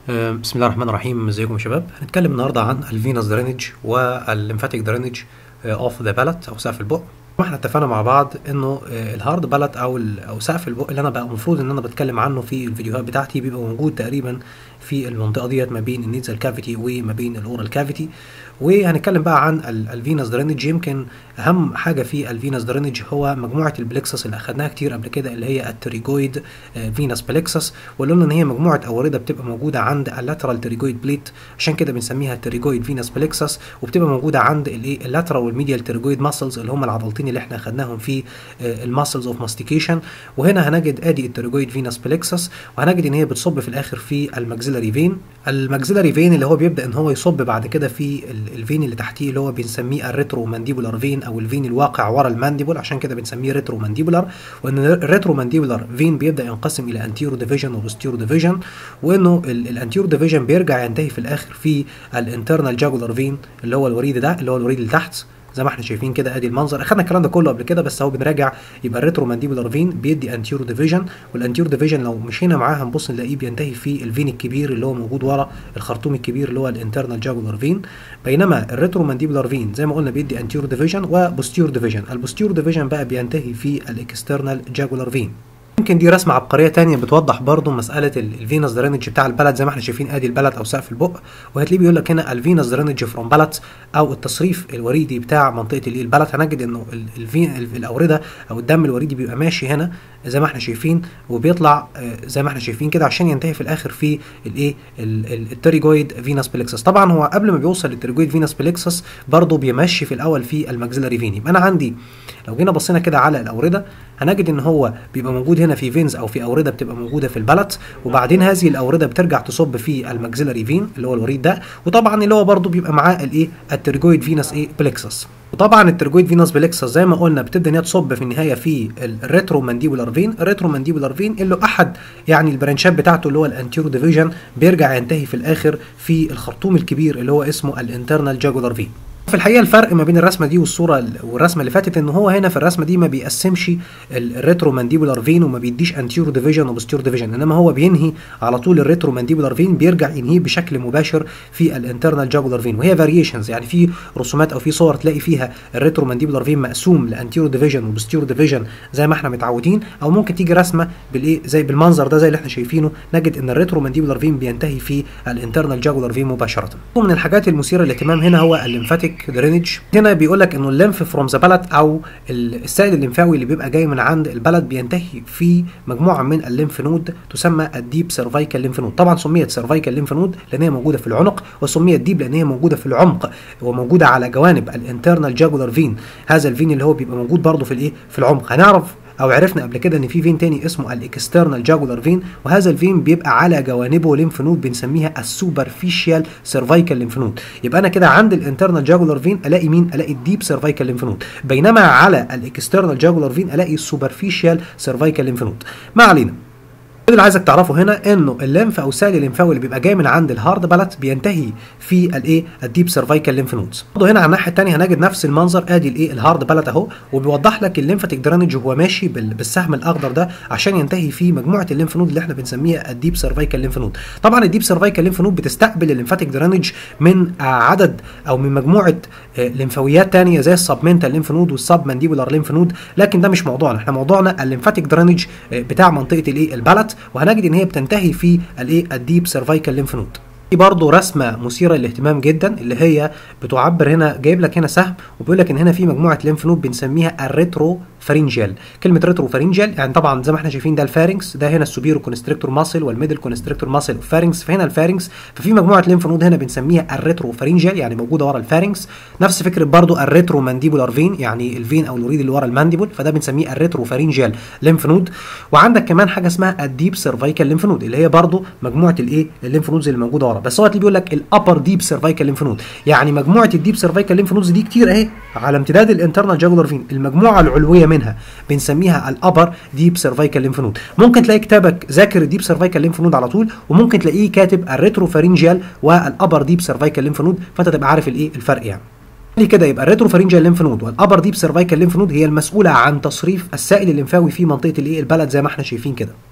آه، بسم الله الرحمن الرحيم ازيكم يا شباب هنتكلم النهارده عن الفينوس درينج والليمفاتيك درينج اوف ذا بالات او سقف البق واحنا اتفقنا مع بعض انه آه، الهارد بالات او ال- او سقف البق اللي انا بقى المفروض ان انا بتكلم عنه في الفيديوهات بتاعتي بيبقى موجود تقريبا في المنطقه ديت ما بين النيزل كافيتي وما بين الاورال كافيتي وهنتكلم بقى عن الفينوس درينج يمكن اهم حاجه في الفينوس درينج هو مجموعه البلكسس اللي اخدناها كتير قبل كده اللي هي التريجويد فينوس بلكسس وقلنا ان هي مجموعه اورده بتبقى موجوده عند اللاترال تريجويد بليت عشان كده بنسميها التريجويد فينوس بلكسس وبتبقى موجوده عند الايه اللاترال والميديال تريجويد ماسلز اللي هم العضلتين اللي احنا اخدناهم في الماسلز اوف ماستيكيشن وهنا هنجد ادي التريجويد فينوس بلكسس وهنجد ان هي بتصب في الاخر في الماكسيلاري فين الماكسيلاري فين اللي هو بيبدا ان هو يصب بعد كده في ال- الفين اللي تحتيه اللي هو بنسميه الريترو مانديبولار فين او الفين الواقع ورا المانديبول عشان كده بنسميه ريترو مانديبولار وان الريترو مانديبولار فين بيبدا ينقسم الى انتيرو ديفيجن وبوستيرو ديفيجن وانه الانتيرو ديفيجن بيرجع ينتهي في الاخر في الانترنال جاجولار فين اللي هو الوريد ده اللي هو الوريد اللي تحت زي ما احنا شايفين كده ادي المنظر اخدنا الكلام ده كله قبل كده بس اهو بنراجع يبقى الريترو مانديبولار فين بيدي انتيرو ديفيجن والانتيرو ديفيجن لو مشينا معاه هنبص نلاقيه بينتهي في الفين الكبير اللي هو موجود ورا الخرطوم الكبير اللي هو الانترنال جاجولار فين بينما الريترو مانديبولار فين زي ما قلنا بيدي انتيرو ديفيجن وبوستيرو ديفيجن البوستيرو ديفيجن بقى بينتهي في الاكسترنال جاجولار فين يمكن دي رسمه عبقريه تانية بتوضح برضو مساله ال- الفينوس درينج بتاع البلد زي ما احنا شايفين ادي البلد او سقف البق وهتلاقيه بيقول لك هنا الفينوس درينج فروم بلد او التصريف الوريدي بتاع منطقه الايه البلد هنجد انه ال- الفين ال- الاورده او الدم الوريدي بيبقى ماشي هنا زي ما احنا شايفين وبيطلع آه، زي ما احنا شايفين كده عشان ينتهي في الاخر في الايه ال- ال- التريجويد فينوس بلكسس طبعا هو قبل ما بيوصل للتريجويد فينوس بلكسس برضه بيمشي في الاول في الماكسيلاري فين يبقى انا عندي لو جينا بصينا كده على الاورده هنجد ان هو بيبقى موجود هنا في فينز او في اورده بتبقى موجوده في البلت وبعدين هذه الاورده بترجع تصب في الماكسيلاري فين اللي هو الوريد ده وطبعا اللي هو برضه بيبقى معاه الايه التريجويد فينوس ايه بلكسس وطبعا الترجويد فينوس بلكسس زي ما قلنا بتبدا ان هي تصب في النهايه في الريترو مانديبولار فين الريترو مانديبولار فين اللي احد يعني البرانشات بتاعته اللي هو الانتيرو ديفيجن بيرجع ينتهي في الاخر في الخرطوم الكبير اللي هو اسمه الانترنال جاجولار فين في الحقيقه الفرق ما بين الرسمه دي والصوره ال- والرسمه اللي فاتت ان هو هنا في الرسمه دي ما بيقسمش ال- الريترو مانديبولار فين وما بيديش انتيرو ديفيجن وبوستيرو ديفيجن انما هو بينهي على طول الريترو مانديبولار فين بيرجع ينهيه بشكل مباشر في الانترنال جاجولار فين وهي فاريشنز يعني في رسومات او في صور تلاقي فيها الريترو مانديبولار فين مقسوم لانتيرو ديفيجن وبوستيرو ديفيجن زي ما احنا متعودين او ممكن تيجي رسمه بالايه زي بالمنظر ده زي اللي احنا شايفينه نجد ان الريترو مانديبولار فين بينتهي في الانترنال جاجولار فين مباشره ومن الحاجات المثيره للاهتمام هنا هو الليمفاتيك درينج هنا بيقول لك انه الليمف فروم ذا بلد او ال- السائل الليمفاوي اللي بيبقى جاي من عند البلد بينتهي في مجموعه من الليمف نود تسمى الديب سيرفايكال ليمف نود طبعا سميت سيرفايكال ليمف نود لان هي موجوده في العنق وسميت ديب لان هي موجوده في العمق وموجوده على جوانب الانترنال جاجولار فين هذا الفين اللي هو بيبقى موجود برضه في الايه في العمق هنعرف او عرفنا قبل كده ان في فين تاني اسمه الاكسترنال جاجولار فين وهذا الفين بيبقى على جوانبه ليمف نود بنسميها السوبرفيشال سيرفايكال ليمف نود يبقى انا كده عند الانترنال جاجولار فين الاقي مين الاقي الديب سيرفايكال ليمف نود بينما على الاكسترنال جاجولار فين الاقي السوبرفيشال سيرفايكال ليمف نود ما علينا اللي عايزك تعرفه هنا انه الليمف او السائل الليمفاوي اللي بيبقى جاي من عند الهارد بلت بينتهي في الايه الديب سيرفايكال ليمف نودز برضه هنا على الناحيه الثانيه هنجد نفس المنظر ادي الايه الهارد بلت اهو وبيوضح لك الليمفاتيك درينج وهو ماشي بال- بالسهم الاخضر ده عشان ينتهي في مجموعه الليمف نود اللي احنا بنسميها الديب سيرفايكال ليمف نود طبعا الديب سيرفايكال ليمف نود بتستقبل الليمفاتيك درينج من آه، عدد او من مجموعه آه، ليمفاويات تانية زي السبمنتال ليمف نود والسب مانديبولار ليمف نود لكن ده مش موضوعنا احنا موضوعنا الليمفاتيك درينج آه، بتاع منطقه الايه البلت وهنجد ان هي بتنتهي في الايه الديب سيرفايكال ليمف نود في برضه رسمه مثيره للاهتمام جدا اللي هي بتعبر هنا جايب لك هنا سهم وبيقول لك ان هنا في مجموعه ليمف نود بنسميها الريترو فارنجيال كلمه ريترو فارنجيال يعني طبعا زي ما احنا شايفين ده الفارنكس ده هنا السوبيرو كونستريكتور ماسل والميدل كونستريكتور ماسل والفارنكس فهنا الفارنكس ففي مجموعه ليمف نود هنا بنسميها الريترو فارنجيال يعني موجوده ورا الفارنكس نفس فكره برضه الريترو مانديبولار فين يعني الفين او الوريد اللي ورا المانديبول فده بنسميه الريترو فارنجيال ليمف نود وعندك كمان حاجه اسمها الديب سيرفايكال ليمف نود اللي هي برضه مجموعه الايه الليمف نودز اللي موجوده ورا بس هو اللي بيقول لك الابر ديب سيرفايكال ليمف نود يعني مجموعه الديب سيرفايكال ليمف نودز دي كتير اهي على امتداد الانترنال جاجولار فين المجموعه العلويه منها بنسميها الابر ديب سيرفايكال ليمف نود ممكن تلاقي كتابك ذاكر الديب سيرفايكال ليمف نود على طول وممكن تلاقيه كاتب الريترو فارنجيال والابر ديب سيرفايكال ليمف نود فانت تبقى عارف الايه الفرق يعني ليه كده يبقى الريتروفارنجيال ليمف نود والابر ديب سيرفايكال ليمف نود هي المسؤوله عن تصريف السائل الليمفاوي في منطقه الايه البلد زي ما احنا شايفين كده